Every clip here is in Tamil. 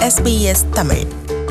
SBS தமிழ்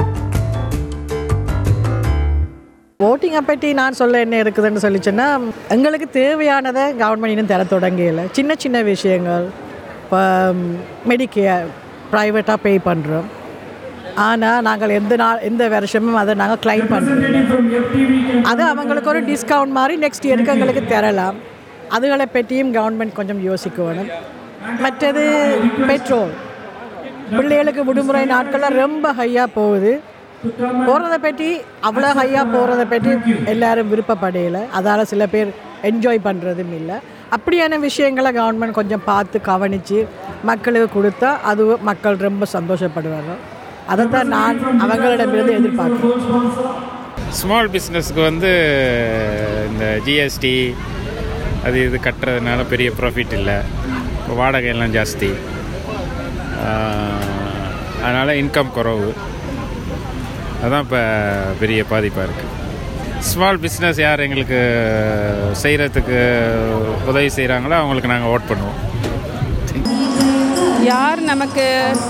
ஓட்டிங்கை பற்றி நான் சொல்ல என்ன இருக்குதுன்னு சொல்லிச்சுன்னா எங்களுக்கு தேவையானதை கவர்மெண்ட் இன்னும் தர தொடங்கல சின்ன சின்ன விஷயங்கள் இப்போ மெடிக்கேர் ப்ரைவேட்டாக பே பண்ணுறோம் ஆனால் நாங்கள் எந்த நாள் எந்த வருஷமும் அதை நாங்கள் கிளைம் பண்ணுறோம் அது அவங்களுக்கு ஒரு டிஸ்கவுண்ட் மாதிரி நெக்ஸ்ட் இயருக்கு எங்களுக்கு தரலாம் அதுகளை பற்றியும் கவர்மெண்ட் கொஞ்சம் யோசிக்கணும் மற்றது பெட்ரோல் பிள்ளைகளுக்கு விடுமுறை நாட்களில் ரொம்ப ஹையாக போகுது போகிறத பற்றி அவ்வளோ ஹையாக போகிறத பற்றி எல்லாரும் விருப்பப்படையில அதால் சில பேர் என்ஜாய் பண்ணுறதும் இல்லை அப்படியான விஷயங்களை கவர்மெண்ட் கொஞ்சம் பார்த்து கவனித்து மக்களுக்கு கொடுத்தா அது மக்கள் ரொம்ப சந்தோஷப்படுவாங்க அதைத்தான் நான் அவங்களிடமிருந்து எதிர்பார்க்கிறேன் ஸ்மால் பிஸ்னஸ்க்கு வந்து இந்த ஜிஎஸ்டி அது இது கட்டுறதுனால பெரிய ப்ராஃபிட் இல்லை இப்போ வாடகை எல்லாம் ஜாஸ்தி அதனால் இன்கம் குறவு அதான் இப்போ பெரிய பாதிப்பாக இருக்குது ஸ்மால் பிஸ்னஸ் யார் எங்களுக்கு செய்கிறதுக்கு உதவி செய்கிறாங்களோ அவங்களுக்கு நாங்கள் ஓட் பண்ணுவோம் யார் நமக்கு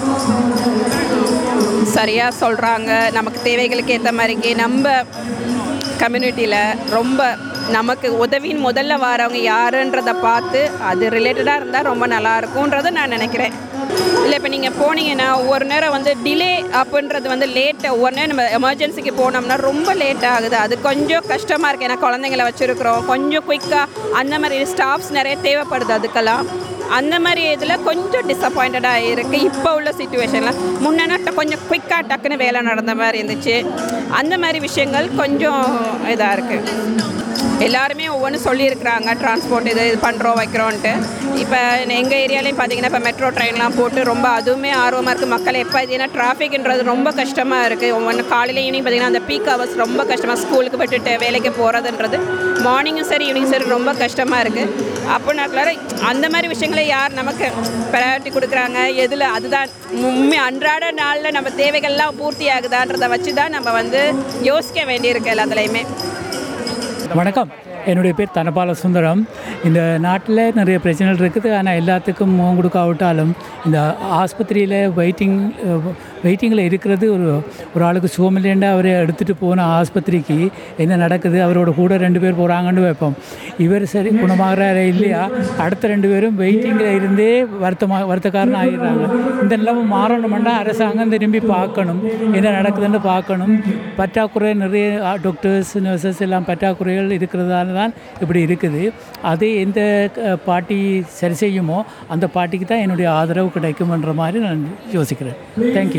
சரியாக சொல்கிறாங்க நமக்கு தேவைகளுக்கு ஏற்ற மாதிரிக்கு நம்ம கம்யூனிட்டியில் ரொம்ப நமக்கு உதவின்னு முதல்ல வரவங்க யாருன்றதை பார்த்து அது ரிலேட்டடாக இருந்தால் ரொம்ப நல்லா இருக்கும்ன்றதை நான் நினைக்கிறேன் இல்லை இப்போ நீங்கள் போனீங்கன்னா ஒவ்வொரு நேரம் வந்து டிலே அப்படின்றது வந்து லேட்டு ஒவ்வொரு நேரம் நம்ம எமர்ஜென்சிக்கு போனோம்னா ரொம்ப லேட் ஆகுது அது கொஞ்சம் கஷ்டமாக இருக்குது ஏன்னா குழந்தைங்கள வச்சுருக்குறோம் கொஞ்சம் குயிக்காக அந்த மாதிரி ஸ்டாஃப்ஸ் நிறைய தேவைப்படுது அதுக்கெல்லாம் அந்த மாதிரி இதில் கொஞ்சம் டிசப்பாயிண்டடாக இருக்குது இப்போ உள்ள சுச்சுவேஷனில் முன்னே கொஞ்சம் குயிக்காக டக்குன்னு வேலை நடந்த மாதிரி இருந்துச்சு அந்த மாதிரி விஷயங்கள் கொஞ்சம் இதாக இருக்குது எல்லாருமே ஒவ்வொன்றும் சொல்லியிருக்கிறாங்க டிரான்ஸ்போர்ட் இது இது பண்ணுறோம் வைக்கிறோன்ட்டு இப்போ எங்கள் ஏரியாலையும் பார்த்தீங்கன்னா இப்போ மெட்ரோ ட்ரெயின்லாம் போட்டு ரொம்ப அதுவுமே ஆர்வமாக இருக்குது மக்கள் எப்போ ஏன்னா டிராஃபிக்ன்றது ரொம்ப கஷ்டமாக இருக்குது ஒவ்வொன்று காலையில் ஈவினிங் பார்த்தீங்கன்னா அந்த பீக் ஹவர்ஸ் ரொம்ப கஷ்டமாக ஸ்கூலுக்கு விட்டுட்டு வேலைக்கு போகிறதுன்றது மார்னிங்கும் சரி ஈவினிங் சரி ரொம்ப கஷ்டமாக இருக்குது அப்போ நான் அந்த மாதிரி விஷயங்களை யார் நமக்கு ப்ரையாரிட்டி கொடுக்குறாங்க எதில் அதுதான் உண்மை அன்றாட நாளில் நம்ம தேவைகள்லாம் பூர்த்தி ஆகுதான்றதை வச்சு தான் நம்ம வந்து யோசிக்க வேண்டியிருக்கு எல்லாத்துலேயுமே வணக்கம் என்னுடைய பேர் தனபால சுந்தரம் இந்த நாட்டில் நிறைய பிரச்சனைகள் இருக்குது ஆனால் எல்லாத்துக்கும் முகம் கொடுக்காவிட்டாலும் இந்த ஆஸ்பத்திரியில் வெயிட்டிங் வெயிட்டிங்கில் இருக்கிறது ஒரு ஒரு ஆளுக்கு சுகமில்லைண்டா அவரை எடுத்துகிட்டு போன ஆஸ்பத்திரிக்கு என்ன நடக்குது அவரோட கூட ரெண்டு பேர் போகிறாங்கன்னு வைப்போம் இவர் சரி குணமாகறாரு இல்லையா அடுத்த ரெண்டு பேரும் வெயிட்டிங்கில் இருந்தே வருத்தமாக வருத்தக்காரன் ஆகிடுறாங்க இந்த நிலைமை மாறணுமெண்டா அரசாங்கம் திரும்பி பார்க்கணும் என்ன நடக்குதுன்னு பார்க்கணும் பற்றாக்குறை நிறைய டாக்டர்ஸ் நர்சஸ் எல்லாம் பற்றாக்குறைகள் இருக்கிறதால தான் இப்படி இருக்குது அது எந்த அஹ், பார்ட்டி சரி செய்யுமோ அந்த பார்ட்டிக்கு தான் என்னுடைய ஆதரவு கிடைக்கும்ன்ற மாதிரி நான் யோசிக்கிறேன் தேங்க்யூ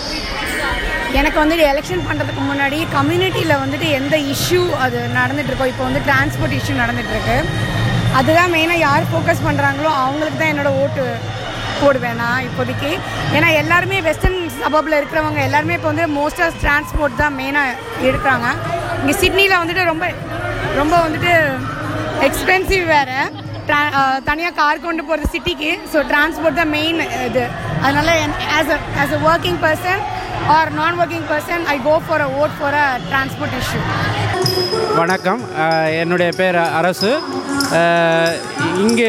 எனக்கு வந்துட்டு எலெக்ஷன் பண்ணுறதுக்கு முன்னாடி கம்யூனிட்டியில் வந்துட்டு எந்த இஷ்யூ அது நடந்துட்டு இருக்கோ இப்போ வந்து டிரான்ஸ்போர்ட் இஷ்யூ நடந்துட்டு இருக்கு அதுதான் மெயினாக யார் ஃபோக்கஸ் பண்ணுறாங்களோ அவங்களுக்கு தான் என்னோட ஓட்டு போடுவேன் நான் இப்போதைக்கு ஏன்னா எல்லாருமே வெஸ்டர்ன் சபப்பில் இருக்கிறவங்க எல்லாருமே இப்போ வந்து மோஸ்ட் ஆஃப் டிரான்ஸ்போர்ட் தான் மெயினாக எடுக்கிறாங்க இங்கே சிட்னியில் வந்துட்டு ரொம்ப ரொம்ப வந்துட்டு எக்ஸ்பென்சிவ் வேறு தனியாக கார் கொண்டு போகிறது சிட்டிக்கு ஸோ டிரான்ஸ்போர்ட் தான் மெயின் இது அதனால் as a as a working person or நான் working person I go for a vote for a transport issue வணக்கம் அஹ், என்னுடைய பேர் அரசு அஹ், இங்கு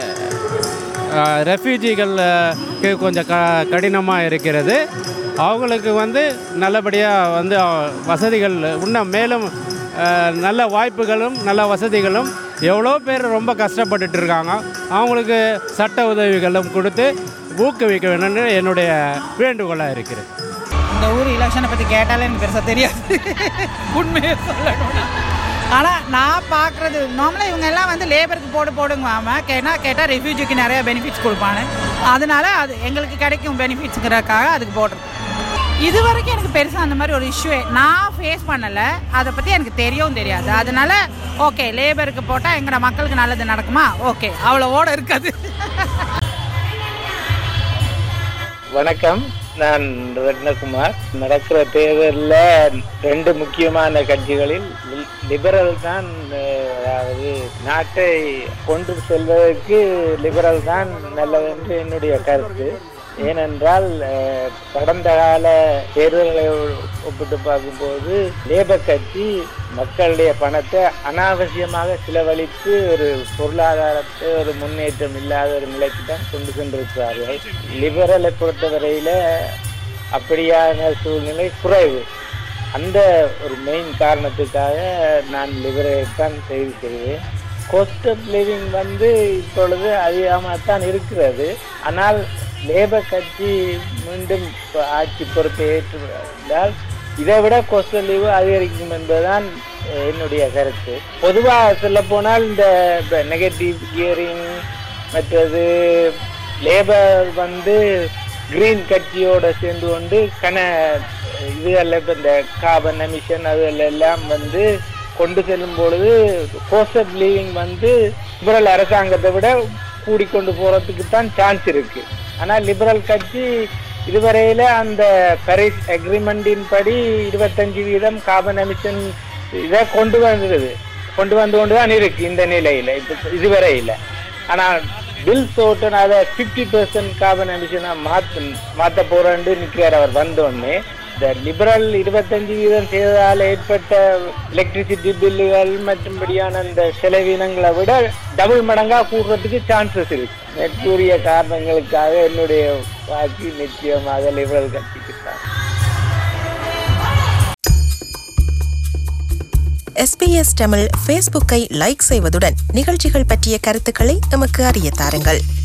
ரெஃப்யூஜிகளுக்கு கொஞ்சம் க கடினமாக இருக்கிறது அவங்களுக்கு வந்து நல்லபடியாக வந்து அஹ், வசதிகள் இன்னும் மேலும் அஹ், நல்ல வாய்ப்புகளும் நல்ல வசதிகளும் எவ்வளோ பேர் ரொம்ப கஷ்டப்பட்டுட்டு இருக்காங்க அவங்களுக்கு சட்ட உதவிகளும் கொடுத்து ஊக்குவிக்க வேணும்னு என்னுடைய வேண்டுகோளாக இருக்கிறது இந்த ஊர் எலெக்ஷனை பற்றி கேட்டாலே எனக்கு பெருசாக தெரியாது உண்மையை சொல்லணும்னா ஆனால் நான் பார்க்குறது நார்மலாக இவங்க எல்லாம் வந்து லேபருக்கு போடு போடுங்குவாம கேட்டா கேட்டால் ரெஃப்யூஜிக்கு நிறைய பெனிஃபிட்ஸ் கொடுப்பாங்க அதனால அது எங்களுக்கு கிடைக்கும் பெனிஃபிட்ஸுங்கிறதுக்காக அதுக்கு போடுறது இது வரைக்கும் எனக்கு பெருசாக அந்த மாதிரி ஒரு இஷ்யூ நான் ஃபேஸ் பண்ணலை அதை பற்றி எனக்கு தெரியவும் தெரியாது அதனால ஓகே லேபருக்கு போட்டால் எங்களோட மக்களுக்கு நல்லது நடக்குமா ஓகே அவ்வளோவோட இருக்காது வணக்கம் நான் ரத்னகுமார் நடக்கிற தேர்தலில் ரெண்டு முக்கியமான கட்சிகளில் லி- லிபரல் தான் அஹ், அதாவது நாட்டை கொண்டு செல்வதற்கு லிபரல் தான் நல்லது என்று என்னுடைய கருத்து ஏனென்றால் அஹ், கடந்த கால தேர்தல்களை ஒப்பிட்டு பார்க்கும்போது லேபர் கட்சி மக்களுடைய பணத்தை அனாவசியமாக செலவழித்து ஒரு பொருளாதாரத்தை ஒரு முன்னேற்றம் இல்லாத ஒரு நிலைக்கு தான் கொண்டு சென்றிருக்கிறார்கள் லிபரலை பொறுத்தவரையில் அப்படியான சூழ்நிலை குறைவு அந்த ஒரு மெயின் காரணத்துக்காக நான் லிபரலை தான் தெரிவு செய்வேன் கோஸ்ட் ஆஃப் லிவிங் வந்து இப்பொழுது அதிகமாக தான் இருக்கிறது ஆனால் லேபர் கட்சி மீண்டும் இப்ப ஆட்சி பொறுப்பை ஏற்றுவிட்டால் இதை விட கோஸ்ட் ஆஃப் லீவு அதிகரிக்கும் என்பதுதான் அஹ், என்னுடைய கருத்து பொதுவாக சொல்ல போனால் இந்த நெகட்டிவ் கியரிங் மற்றது லேபர் வந்து கிரீன் கட்சியோட சேர்ந்து கொண்டு கன இதுகளில் இப்போ இந்த கார்பன் எமிஷன் அதுகள் எல்லாம் வந்து கொண்டு செல்லும் பொழுது கோஸ்ட் ஆஃப் லிவிங் வந்து லிபரல் அரசாங்கத்தை விட கூடிக்கொண்டு போறதுக்கு தான் சான்ஸ் இருக்கு ஆனால் லிபரல் கட்சி இதுவரையில அந்த பாரிஸ் அக்ரிமெண்டின் படி இருபத்தஞ்சு வீதம் கார்பன் எமிஷன் இதை கொண்டு வந்துருது கொண்டு வந்து கொண்டு தான் இருக்கு இந்த நிலையில இப்போ இதுவரையில ஆனால் பில் சோட்டன் அதை ஃபிஃப்டி பெர்சன்ட் கார்பன் எமிஷனாக மாற்ற மாற்ற போறேன்னு நிற்கிறார் அவர் வந்தோடனே இந்த லிபரல் இருபத்தஞ்சு வீதம் செய்ததால் ஏற்பட்ட எலக்ட்ரிசிட்டி பில்லுகள் மற்றும்படியான இந்த செலவினங்களை விட டபுள் மடங்கா கூடுறதுக்கு சான்சஸ் இருக்கு மேற்கூறிய காரணங்களுக்காக என்னுடைய வாக்கு நிச்சயமாக லிபரல் கட்சிக்கு தான் எஸ்பிஎஸ் தமிழ் ஃபேஸ்புக்கை லைக் செய்வதுடன் நிகழ்ச்சிகள் பற்றிய கருத்துக்களை எமக்கு அறிய தாருங்கள்